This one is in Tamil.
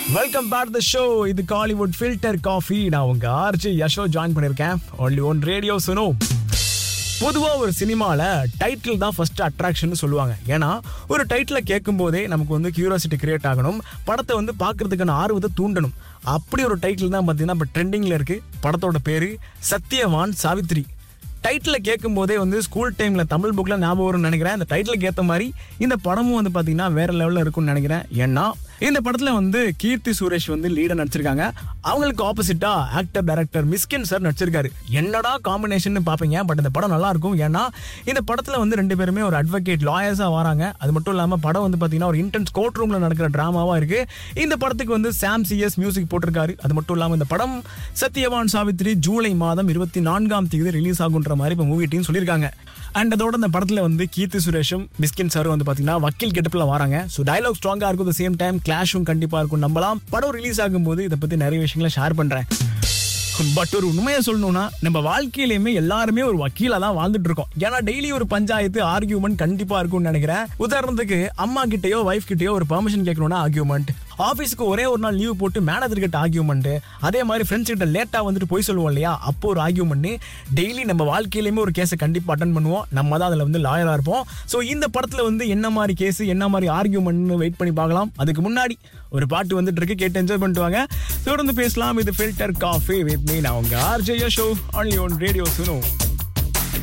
வெல்கம் பேக் த ஷோ இது காலிவுட் ஃபில்டர் காஃபி நான் உங்க ஆர்ஜி யஷோ ஜாயின் பண்ணிருக்கேன் ஒன்லி ஒன் ரேடியோ சுனோ பொதுவா ஒரு சினிமால டைட்டில் தான் ஃபர்ஸ்ட் அட்ராக்ஷன் சொல்லுவாங்க ஏன்னா ஒரு டைட்டிலை கேட்கும் போதே நமக்கு வந்து கியூரியாசிட்டி கிரியேட் ஆகணும் படத்தை வந்து பார்க்கறதுக்கான ஆர்வத்தை தூண்டணும் அப்படி ஒரு டைட்டில் தான் பார்த்தீங்கன்னா இப்போ ட்ரெண்டிங்ல இருக்கு படத்தோட பேரு சத்யவான் சாவித்ரி டைட்டில் கேட்கும் போதே வந்து ஸ்கூல் டைம்ல தமிழ் புக்ல ஞாபகம் வரும்னு நினைக்கிறேன் இந்த டைட்டிலுக்கு ஏற்ற மாதிரி இந்த படமும் வந்து பார்த்தீங்கன்னா வேற லெவலில் இருக்கும்னு நினைக்கிறேன் ஏன்னா இந்த படத்துல வந்து கீர்த்தி சுரேஷ் வந்து லீடர் நடிச்சிருக்காங்க அவங்களுக்கு ஆப்போசிட்டா ஆக்டர் டைரக்டர் மிஸ்கின் சார் நடிச்சிருக்காரு என்னடா காம்பினேஷன் பாப்பீங்க பட் இந்த படம் நல்லா இருக்கும் ஏன்னா இந்த படத்துல வந்து ரெண்டு பேருமே ஒரு அட்வொகேட் லாயர்ஸா வராங்க அது மட்டும் இல்லாம படம் வந்து பாத்தீங்கன்னா ஒரு இன்டென்ஸ் கோர்ட் ரூம்ல நடக்கிற டிராமாவா இருக்கு இந்த படத்துக்கு வந்து சாம் சிஎஸ் மியூசிக் போட்டிருக்காரு அது மட்டும் இல்லாம இந்த படம் சத்யவான் சாவித்ரி ஜூலை மாதம் இருபத்தி நான்காம் தேதி ரிலீஸ் ஆகுன்ற மாதிரி இப்போ மூவி டீம் சொல்லியிருக்காங்க அண்ட் அதோட இந்த படத்துல வந்து கீர்த்தி சுரேஷும் மிஸ்கின் சாரும் வந்து பாத்தீங்கன்னா வக்கீல் கெட்டப்ல வராங்க ஸோ டயலாக் ஸ்ட்ராங்கா இருக்கும் சேம் டைம் கிளாஷும் கண்டிப்பா இருக்கும் நம்பலாம் படம் ரிலீஸ் ஆகும்போது இதை பத்தி நிறைய விஷயங்களை ஷேர் பண்றேன் பட் ஒரு உண்மையை சொல்லணும்னா நம்ம வாழ்க்கையிலுமே எல்லாருமே ஒரு வக்கீலா தான் வாழ்ந்துட்டு இருக்கோம் ஏன்னா டெய்லி ஒரு பஞ்சாயத்து ஆர்கியூமெண்ட் கண்டிப்பா இருக்கும்னு நினைக்கிறேன் உதாரணத்துக்கு அம்மா கிட்டயோ வைஃப் கிட்டயோ ஒரு பெர்மிஷன் கேட்கணும்னா ஆர்கியூமெண்ட் ஆஃபீஸ்க்கு ஒரே ஒரு நாள் லீவ் போட்டு மேனேஜர் கிட்ட ஆர்கியூமெண்ட் அதே மாதிரி ஃப்ரெண்ட்ஸ் கிட்ட லேட்டா வந்துட்டு போய் சொல்லுவோம் இல்லையா அப்போ ஒரு ஆர்கியூமெண்ட் டெய்லி நம்ம வாழ்க்கையிலுமே ஒரு கேஸை கண்டிப்பா அட்டன் பண்ணுவோம் நம்ம தான் அதுல வந்து லாயரா இருப்போம் ஸோ இந்த படத்துல வந்து என்ன மாதிரி கேஸ் என்ன மாதிரி ஆர்கியூமெண்ட்னு வெயிட் பண்ணி பார்க்கலாம் அதுக்கு முன்னாடி ஒரு பாட்டு வந்துட்டு இருக்கு கேட்டு என்ஜாய் பண்ணிட்டு வாங்க தொடர்ந்து பேசலாம் இது ஃபில்டர் காஃபி வித் மீ நான் உங்க RJ Sho only one radio சுனோ